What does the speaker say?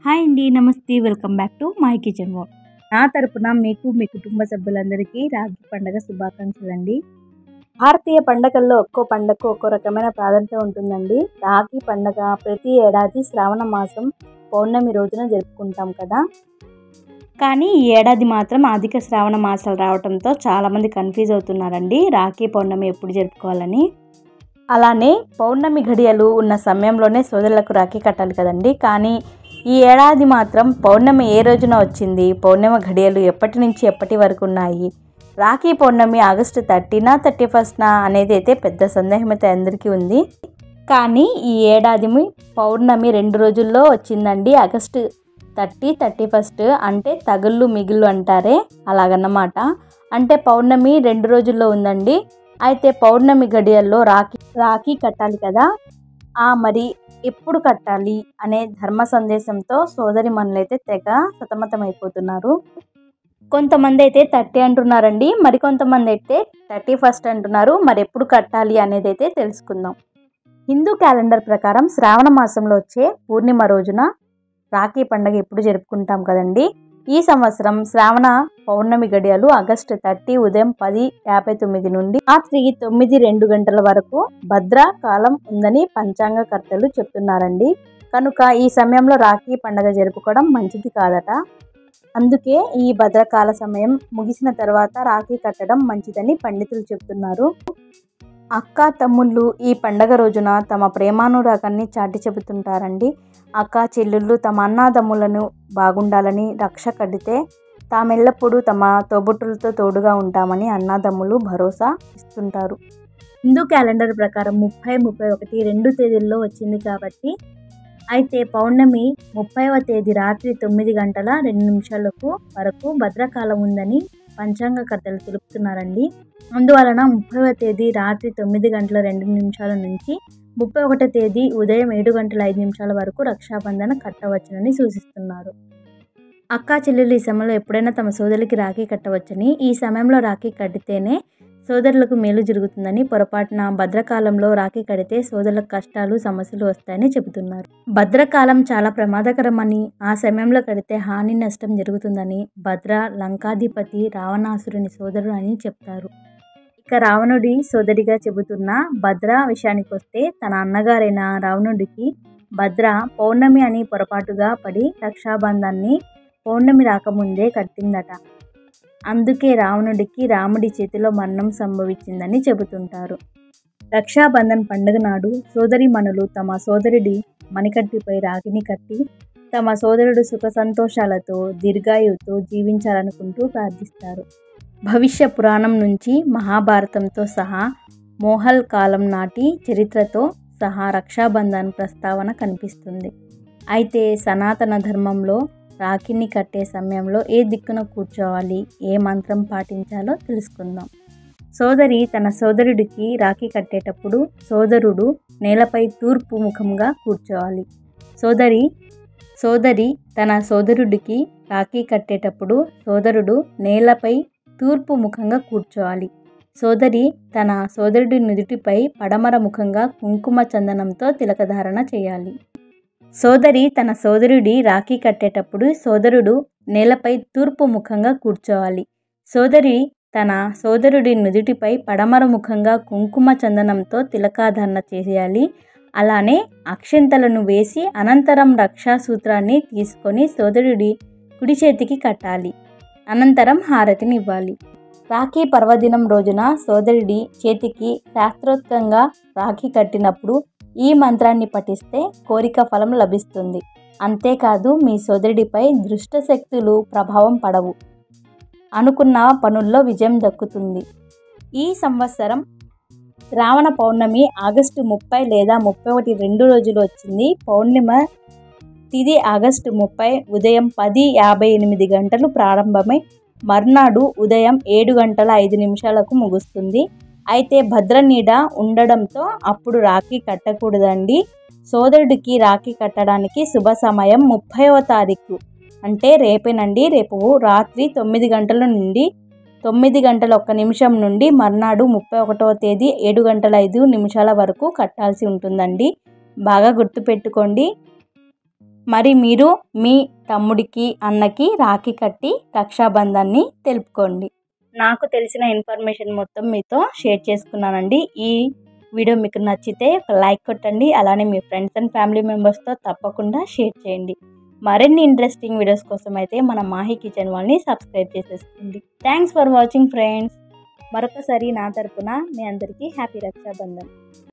hi అండి నమస్తే welcome back to my kitchen వాల్ నా తరపున మీకు మీ కుటుంబ సభ్యులందరికీ రాఖీ పండగ శుభాకాంక్షలు అండి భారతీయ పండగల్లో ఒక్కో పండగకు ఒక్కో రకమైన ప్రాధాన్యత ఉంటుందండి రాఖీ పండగ ప్రతి ఏడాది శ్రావణ మాసం పౌర్ణమి రోజున జరుపుకుంటాం కదా కానీ ఈ ఏడాది మాత్రం అధిక శ్రావణ మాసాలు రావడంతో చాలామంది కన్ఫ్యూజ్ అవుతున్నారండి రాఖీ పౌర్ణమి ఎప్పుడు జరుపుకోవాలని అలానే పౌర్ణమి ఘడియలు ఉన్న సమయంలోనే సోదరులకు రాఖీ కట్టాలి కదండి కానీ ఈ ఏడాది మాత్రం పౌర్ణమి ఏ రోజున వచ్చింది పౌర్ణమి ఘడియలు ఎప్పటి నుంచి ఎప్పటి వరకు ఉన్నాయి రాఖీ పౌర్ణమి ఆగస్టు థర్టీనా థర్టీ ఫస్ట్నా అనేది అయితే పెద్ద సందేహం అయితే అందరికీ ఉంది కానీ ఈ ఏడాది పౌర్ణమి రెండు రోజుల్లో వచ్చిందండి ఆగస్టు థర్టీ థర్టీ ఫస్ట్ అంటే తగుళ్ళు మిగుళ్ళు అంటారే అలాగన్నమాట అంటే పౌర్ణమి రెండు రోజుల్లో ఉందండి అయితే పౌర్ణమి గడియల్లో రాఖీ రాఖీ కట్టాలి కదా ఆ మరి ఎప్పుడు కట్టాలి అనే ధర్మ సందేశంతో సోదరి మనులైతే తెగ సతమతమైపోతున్నారు కొంతమంది అయితే థర్టీ అంటున్నారండి మరి కొంతమంది అయితే థర్టీ ఫస్ట్ అంటున్నారు మరి ఎప్పుడు కట్టాలి అనేది అయితే తెలుసుకుందాం హిందూ క్యాలెండర్ ప్రకారం శ్రావణ మాసంలో వచ్చే పూర్ణిమ రోజున రాఖీ పండుగ ఎప్పుడు జరుపుకుంటాం కదండి ఈ సంవత్సరం శ్రావణ పౌర్ణమి గడియలు ఆగస్టు థర్టీ ఉదయం పది యాభై తొమ్మిది నుండి రాత్రి తొమ్మిది రెండు గంటల వరకు భద్రా కాలం ఉందని పంచాంగకర్తలు చెప్తున్నారండి కనుక ఈ సమయంలో రాఖీ పండుగ జరుపుకోవడం మంచిది కాదట అందుకే ఈ భద్రకాల సమయం ముగిసిన తర్వాత రాఖీ కట్టడం మంచిదని పండితులు చెప్తున్నారు అక్క తమ్ముళ్ళు ఈ పండగ రోజున తమ ప్రేమానురాగాన్ని చాటి చెబుతుంటారండి అక్క చెల్లెళ్ళు తమ అన్నాదమ్ములను బాగుండాలని రక్ష కడితే తామెల్లప్పుడూ తమ తోబుట్టులతో తోడుగా ఉంటామని అన్నాదమ్ములు భరోసా ఇస్తుంటారు హిందూ క్యాలెండర్ ప్రకారం ముప్పై ముప్పై ఒకటి రెండు తేదీల్లో వచ్చింది కాబట్టి అయితే పౌర్ణమి ముప్పైవ తేదీ రాత్రి తొమ్మిది గంటల రెండు నిమిషాలకు వరకు భద్రకాలం ఉందని పంచాంగకర్తలు తెలుపుతున్నారండి అందువలన ముప్పైవ తేదీ రాత్రి తొమ్మిది గంటల రెండు నిమిషాల నుంచి ముప్పై ఒకటో తేదీ ఉదయం ఏడు గంటల ఐదు నిమిషాల వరకు రక్షాబంధన కట్టవచ్చునని సూచిస్తున్నారు అక్కా చెల్లెలు ఈ సమయంలో ఎప్పుడైనా తమ సోదరులకి రాఖీ కట్టవచ్చని ఈ సమయంలో రాఖీ కడితేనే సోదరులకు మేలు జరుగుతుందని పొరపాటున భద్రకాలంలో రాఖీ కడితే సోదరులకు కష్టాలు సమస్యలు వస్తాయని చెబుతున్నారు భద్రకాలం చాలా ప్రమాదకరమని ఆ సమయంలో కడితే హాని నష్టం జరుగుతుందని భద్ర లంకాధిపతి రావణాసురుని సోదరుడు అని చెప్తారు ఇక రావణుడి సోదరిగా చెబుతున్న భద్ర విషయానికి వస్తే తన అన్నగారైన రావణుడికి భద్ర పౌర్ణమి అని పొరపాటుగా పడి రక్షాబంధాన్ని పౌర్ణమి రాకముందే కట్టిందట అందుకే రావణుడికి రాముడి చేతిలో మరణం సంభవించిందని చెబుతుంటారు రక్షాబంధన్ పండుగ నాడు సోదరిమణులు తమ సోదరుడి మణికట్టిపై రాగిని కట్టి తమ సోదరుడు సుఖ సంతోషాలతో దీర్ఘాయువుతో జీవించాలనుకుంటూ ప్రార్థిస్తారు భవిష్య పురాణం నుంచి మహాభారతంతో సహా మోహల్ కాలం నాటి చరిత్రతో సహా రక్షాబంధన్ ప్రస్తావన కనిపిస్తుంది అయితే సనాతన ధర్మంలో రాఖీని కట్టే సమయంలో ఏ దిక్కున కూర్చోవాలి ఏ మంత్రం పాటించాలో తెలుసుకుందాం సోదరి తన సోదరుడికి రాఖీ కట్టేటప్పుడు సోదరుడు నేలపై తూర్పు ముఖంగా కూర్చోవాలి సోదరి సోదరి తన సోదరుడికి రాఖీ కట్టేటప్పుడు సోదరుడు నేలపై తూర్పు ముఖంగా కూర్చోవాలి సోదరి తన సోదరుడి నుదుటిపై పడమర ముఖంగా కుంకుమ చందనంతో తిలకధారణ చేయాలి సోదరి తన సోదరుడి రాఖీ కట్టేటప్పుడు సోదరుడు నేలపై తూర్పు ముఖంగా కూర్చోవాలి సోదరి తన సోదరుడి నుదుటిపై పడమర ముఖంగా కుంకుమ చందనంతో తిలకాధారణ చేయాలి అలానే అక్షింతలను వేసి అనంతరం రక్షాసూత్రాన్ని తీసుకొని సోదరుడి కుడి చేతికి కట్టాలి అనంతరం హారతిని ఇవ్వాలి రాఖీ పర్వదినం రోజున సోదరుడి చేతికి శాస్త్రోక్తంగా రాఖీ కట్టినప్పుడు ఈ మంత్రాన్ని పఠిస్తే కోరిక ఫలం లభిస్తుంది అంతేకాదు మీ సోదరుడిపై దృష్ట శక్తులు ప్రభావం పడవు అనుకున్న పనుల్లో విజయం దక్కుతుంది ఈ సంవత్సరం రావణ పౌర్ణమి ఆగస్టు ముప్పై లేదా ముప్పై ఒకటి రెండు రోజులు వచ్చింది పౌర్ణిమ తిది ఆగస్టు ముప్పై ఉదయం పది యాభై ఎనిమిది గంటలు ప్రారంభమై మర్నాడు ఉదయం ఏడు గంటల ఐదు నిమిషాలకు ముగుస్తుంది అయితే భద్రనీడ ఉండడంతో అప్పుడు రాఖీ కట్టకూడదండి సోదరుడికి రాఖీ కట్టడానికి శుభ సమయం ముప్పైవ తారీఖు అంటే రేపేనండి రేపు రాత్రి తొమ్మిది గంటల నుండి తొమ్మిది గంటల ఒక్క నిమిషం నుండి మర్నాడు ముప్పై ఒకటవ తేదీ ఏడు గంటల ఐదు నిమిషాల వరకు కట్టాల్సి ఉంటుందండి బాగా గుర్తుపెట్టుకోండి మరి మీరు మీ తమ్ముడికి అన్నకి రాఖీ కట్టి రక్షాబంధాన్ని తెలుపుకోండి నాకు తెలిసిన ఇన్ఫర్మేషన్ మొత్తం మీతో షేర్ చేసుకున్నానండి ఈ వీడియో మీకు నచ్చితే ఒక లైక్ కొట్టండి అలానే మీ ఫ్రెండ్స్ అండ్ ఫ్యామిలీ మెంబర్స్తో తప్పకుండా షేర్ చేయండి మరిన్ని ఇంట్రెస్టింగ్ వీడియోస్ కోసం అయితే మన మాహి కిచెన్ వాళ్ళని సబ్స్క్రైబ్ చేసేసుకోండి థ్యాంక్స్ ఫర్ వాచింగ్ ఫ్రెండ్స్ మరొకసారి నా తరపున మీ అందరికీ హ్యాపీ రక్షాబంధన్